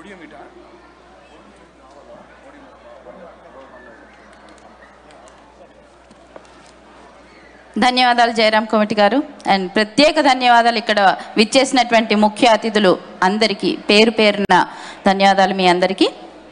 ధన్యవాదాలు జయరాం కమిటీ గారు అండ్ ప్రత్యేక ధన్యవాదాలు ఇక్కడ విచ్చేసినటువంటి ముఖ్య అతిథులు అందరికీ పేరు పేరున ధన్యవాదాలు మీ అందరికీ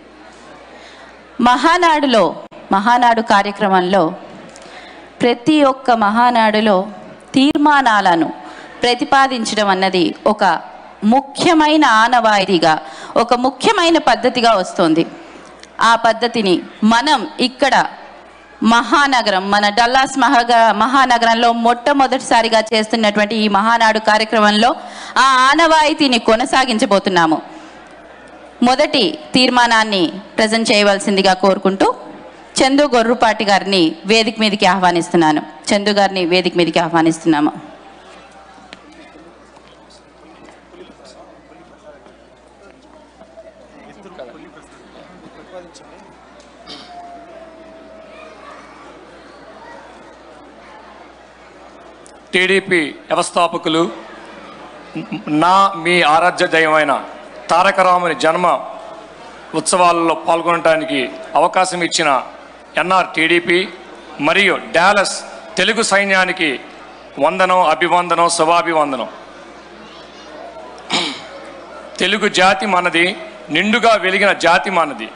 మహానాడులో మహానాడు కార్యక్రమంలో ప్రతి ఒక్క మహానాడులో తీర్మానాలను ప్రతిపాదించడం అన్నది ఒక ముఖ్యమైన ఆనవాయితీగా ఒక ముఖ్యమైన పద్ధతిగా వస్తుంది ఆ పద్ధతిని మనం ఇక్కడ మహానగరం మన డల్లాస్ మహాగ మహానగరంలో మొట్టమొదటిసారిగా చేస్తున్నటువంటి ఈ మహానాడు కార్యక్రమంలో ఆ ఆనవాయితీని కొనసాగించబోతున్నాము మొదటి తీర్మానాన్ని ప్రజెంట్ చేయవలసిందిగా కోరుకుంటూ చందు గొర్రుపాటి గారిని వేదిక మీదకి ఆహ్వానిస్తున్నాను చందు గారిని వేదిక మీదకి ఆహ్వానిస్తున్నాము టీడీపీ వ్యవస్థాపకులు మ్- నా మీ ఆరాధ్య దైవమైన తారకరాముని జన్మ ఉత్సవాలలో పాల్గొనడానికి అవకాశం ఇచ్చిన ఎన్ఆర్ టీడీపీ మరియు డాలస్ తెలుగు సైన్యానికి వందనం అభివందనం శుభాభివందనం తెలుగు జాతి మనది నిండుగా వెలిగిన జాతి మనది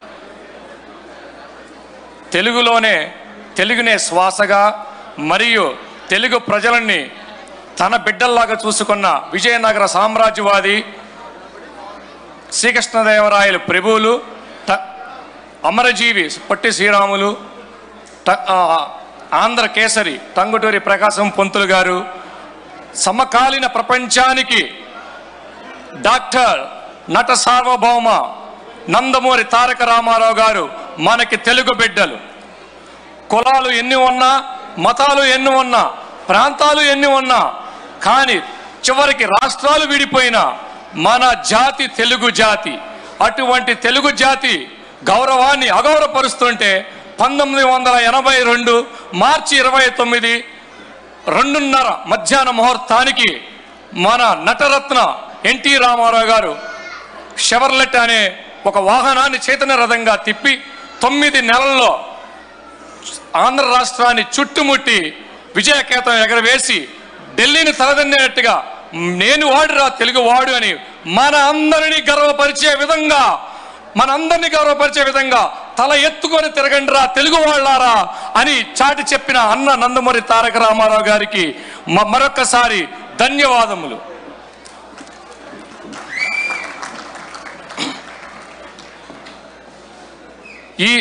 తెలుగులోనే తెలుగునే శ్వాసగా మరియు తెలుగు ప్రజలని తన బిడ్డల్లాగా చూసుకున్న విజయనగర సామ్రాజ్యవాది శ్రీకృష్ణదేవరాయలు ప్రభువులు ట- అమరజీవి పొట్టి శ్రీరాములు ట- ఆ, ఆంధ్ర కేసరి టంగుటూరి ప్రకాశం పంతులు గారు సమకాలీన ప్రపంచానికి డాక్టర్ నట సార్వభౌమ నందమూరి తారక రామారావు గారు మనకి తెలుగు బిడ్డలు కులాలు ఎన్ని ఉన్నా మతాలు ఎన్ని ఉన్నా ప్రాంతాలు ఎన్ని ఉన్నా కానీ చివరికి రాష్ట్రాలు విడిపోయిన మన జాతి తెలుగు జాతి అటువంటి తెలుగు జాతి గౌరవాన్ని అగౌరవపరుస్తుంటే పంతొమ్మిది వందల ఎనభై రెండు మార్చి ఇరవై తొమ్మిది రెండున్నర మధ్యాహ్న ముహూర్తానికి మన నటరత్న ఎన్టీ రామారావు గారు షెవర్లెట్ అనే ఒక వాహనాన్ని చైతన్య రథంగా తిప్పి తొమ్మిది నెలల్లో ఆంధ్ర రాష్ట్రాన్ని చుట్టుముట్టి విజయకేతం ఎగరవేసి ఢిల్లీని తలదన్నేట్టుగా నేను వాడురా తెలుగు వాడు అని మన అందరినీ గర్వపరిచే విధంగా మన అందరినీ గౌరవపరిచే విధంగా తల ఎత్తుకొని తిరగండిరా తెలుగు వాళ్ళారా అని చాటి చెప్పిన అన్న నందమూరి తారక రామారావు గారికి మ- మరొక్కసారి ధన్యవాదములు ఈ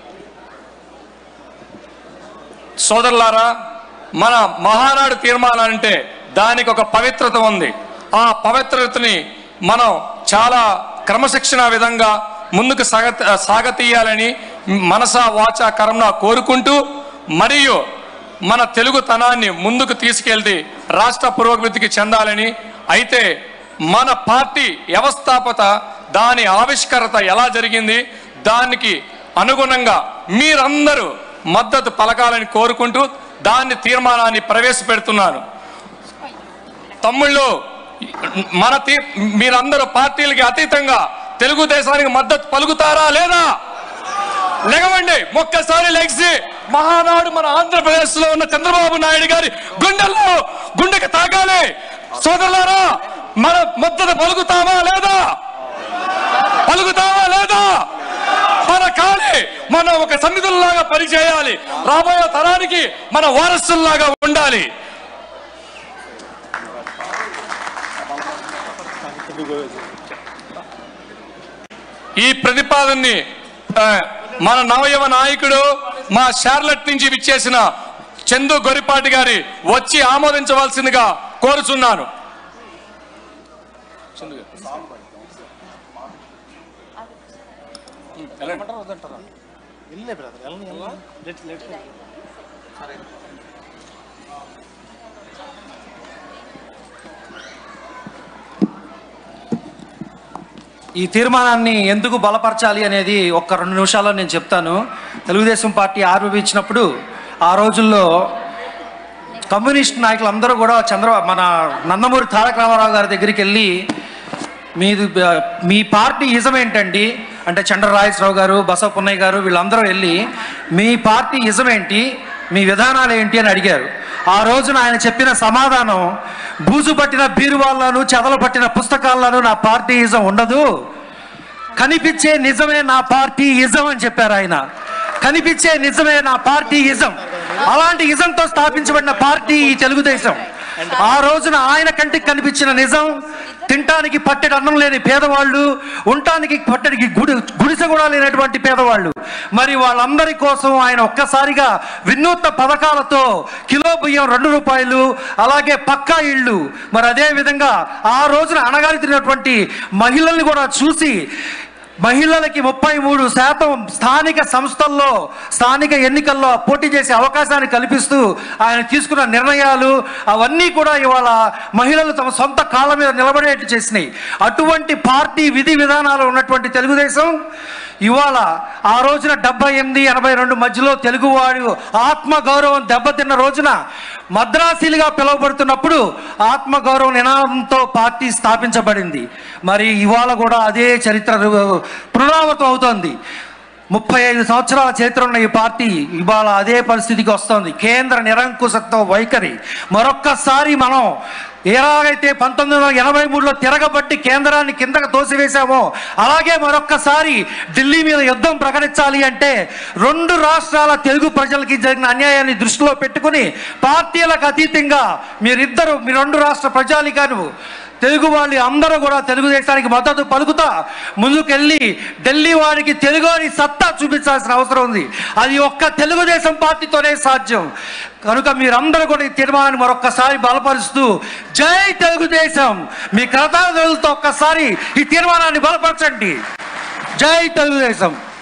సోదరులారా మన మహానాడు తీర్మానం అంటే దానికి ఒక పవిత్రత ఉంది ఆ పవిత్రతని మనం చాలా క్రమశిక్షణ విధంగా ముందుకు సాగ సాగతీయాలని మనస వాచ కర్మ కోరుకుంటూ మరియు మన తెలుగుతనాన్ని ముందుకు తీసుకెళ్తే రాష్ట్ర పురోగతికి చెందాలని అయితే మన పార్టీ వ్యవస్థాపత దాని ఆవిష్కరత ఎలా జరిగింది దానికి అనుగుణంగా మీరందరూ మద్దతు పలకాలని కోరుకుంటూ దాన్ని తీర్మానాన్ని ప్రవేశపెడుతున్నాను తమ్ముళ్ళు మన తీ మీరందరూ పార్టీలకి అతీతంగా తెలుగుదేశానికి మద్దతు పలుకుతారా లేదా లెగవండి ఒక్కసారి లెగ్సి మహానాడు మన ఆంధ్రప్రదేశ్ లో ఉన్న చంద్రబాబు నాయుడు గారి గుండెల్లో గుండెకి తాకాలి సోదరులారా మన మద్దతు పలుకుతామా లేదా పలుకుతామా లేదా మన కాలి మనం ఒక సమిధుల్లాగా పనిచేయాలి రాబోయే తరానికి మన వారసుల్లాగా ఉండాలి ఈ ప్రతిపాదనని ఆ, మన నవయవ నాయకుడు మా షార్లెట్ నుంచి విచ్చేసిన చందు గొరిపాటి గారి వచ్చి ఆమోదించవలసిందిగా కోరుచున్నాను చందు గారు. ఈ తీర్మానాన్ని ఎందుకు బలపరచాలి అనేది ఒక్క రెండు నిమిషాల్లో నేను చెప్తాను తెలుగుదేశం పార్టీ ఆవిర్భించినప్పుడు ఆ రోజుల్లో కమ్యూనిస్ట్ నాయకులు అందరూ కూడా చంద్ర మన నందమూరి తారక రామారావు గారి దగ్గరికి వెళ్ళి మీది బ- మీ పార్టీ ఇజం ఏంటండి అంటే చంద్ర రాజేశ్వరరావు గారు బసవ పున్నయ్య గారు వీళ్ళందరూ వెళ్ళి మీ పార్టీ ఇజం ఏంటి మీ విధానాలు ఏంటి అని అడిగారు ఆ రోజున ఆయన చెప్పిన సమాధానం బూజు పట్టిన బీరువాళ్ళను చెదలు పట్టిన పుస్తకాలను నా పార్టీ ఇజం ఉండదు కనిపించే నిజమే నా పార్టీ ఇజం అని చెప్పారు ఆయన కనిపించే నిజమే నా పార్టీ ఇజం అలాంటి ఇజంతో స్థాపించబడిన పార్టీ ఈ తెలుగుదేశం ఆ రోజున ఆయన కంటికి కనిపించిన నిజం తినటానికి పట్టెడు అన్నం లేని పేదవాళ్ళు ఉండటానికి పట్టడికి గుడి గుడిసె కూడా లేనటువంటి పేదవాళ్ళు మరి వాళ్ళందరి కోసం ఆయన ఒక్కసారిగా వినూత్న పథకాలతో కిలో బియ్యం రెండు రూపాయలు అలాగే పక్కా ఇళ్ళు మరి అదే విధంగా ఆ రోజున అణగారితినటువంటి మహిళల్ని కూడా చూసి మహిళలకి ముప్పై మూడు శాతం స్థానిక సంస్థల్లో స్థానిక ఎన్నికల్లో పోటీ చేసే అవకాశాన్ని కల్పిస్తూ ఆయన తీసుకున్న నిర్ణయాలు అవన్నీ కూడా ఇవాళ మహిళలు తమ సొంత కాళ్ళ మీద నిలబడేట్టు చేసినాయి అటువంటి పార్టీ విధి విధానాలు ఉన్నటువంటి తెలుగుదేశం ఇవాళ ఆ రోజున డెబ్బై ఎనిమిది ఎనభై రెండు మధ్యలో తెలుగువాడు ఆత్మగౌరవం దెబ్బతిన్న రోజున మద్రాసీలుగా పిలువబడుతున్నప్పుడు ఆత్మగౌరవ నినాదంతో పార్టీ స్థాపించబడింది మరి ఇవాళ కూడా అదే చరిత్ర రు- పునరావృతం అవుతోంది ముప్పై ఐదు సంవత్సరాల చరిత్ర ఉన్న ఈ పార్టీ ఇవాళ అదే పరిస్థితికి వస్తోంది కేంద్ర నిరంకుశత్వ వైఖరి మరొక్కసారి మనం ఎలాగైతే పంతొమ్మిది వందల ఎనభై మూడులో తిరగబట్టి కేంద్రాన్ని కిందకు తోసివేశామో అలాగే మరొక్కసారి ఢిల్లీ మీద యుద్ధం ప్రకటించాలి అంటే రెండు రాష్ట్రాల తెలుగు ప్రజలకి జరిగిన అన్యాయాన్ని దృష్టిలో పెట్టుకుని పార్టీలకు అతీతంగా మీరిద్దరు మీ రెండు రాష్ట్ర ప్రజాలికాను తెలుగు వాళ్ళు అందరూ కూడా తెలుగుదేశానికి మద్దతు పలుకుతా ముందుకెళ్ళి ఢిల్లీ వారికి తెలుగు అని సత్తా చూపించాల్సిన అవసరం ఉంది అది ఒక్క తెలుగుదేశం పార్టీతోనే సాధ్యం కనుక మీరందరూ కూడా ఈ తీర్మానాన్ని మరొక్కసారి బలపరుస్తూ జై తెలుగుదేశం మీ కరతాళతో ఒక్కసారి ఈ తీర్మానాన్ని బలపరచండి జై తెలుగుదేశం